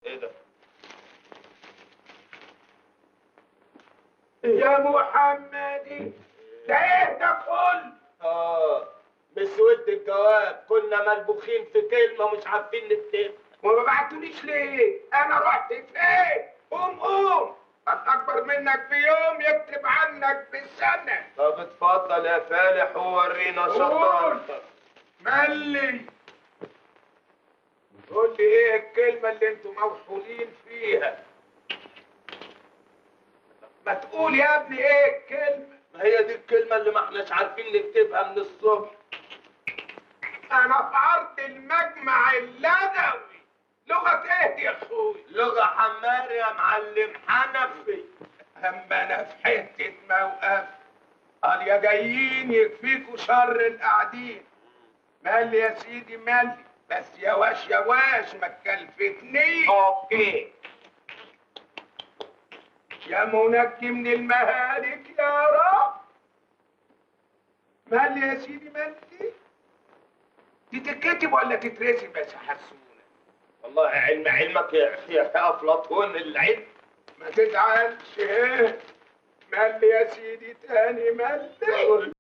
ايه ده يا محمدي ده ايه ده كله اه مسود الجواب كنا ملبوخين في كلمه مش عارفين نكتب وما بعتوليش ليه انا رحت فين قوم قوم الاكبر منك بيوم يكتب عنك بالسنه طب اتفضل يا فالح وورينا شطارتك ملي قول لي ايه الكلمه اللي انتوا موصولين فيها ما تقول يا ابني ايه الكلمه ما هي دي الكلمه اللي ما احناش عارفين نكتبها من الصبح انا في عرض المجمع اللغوي لغه ايه دي يا اخوي لغه حمار يا معلم حنفي اما انا في حته موقف قال يا جايين يكفيكوا شر القاعدين مالي يا سيدي مالي بس يا واش يا واش ما تكلفتنيش اوكي يا منجي من المهالك يا رب مالي يا سيدي مالي دي تتكتب ولا تترسم بس حسونة والله علم علمك يا يا افلاطون العلم ما تزعلش ايه مالي يا سيدي تاني مالي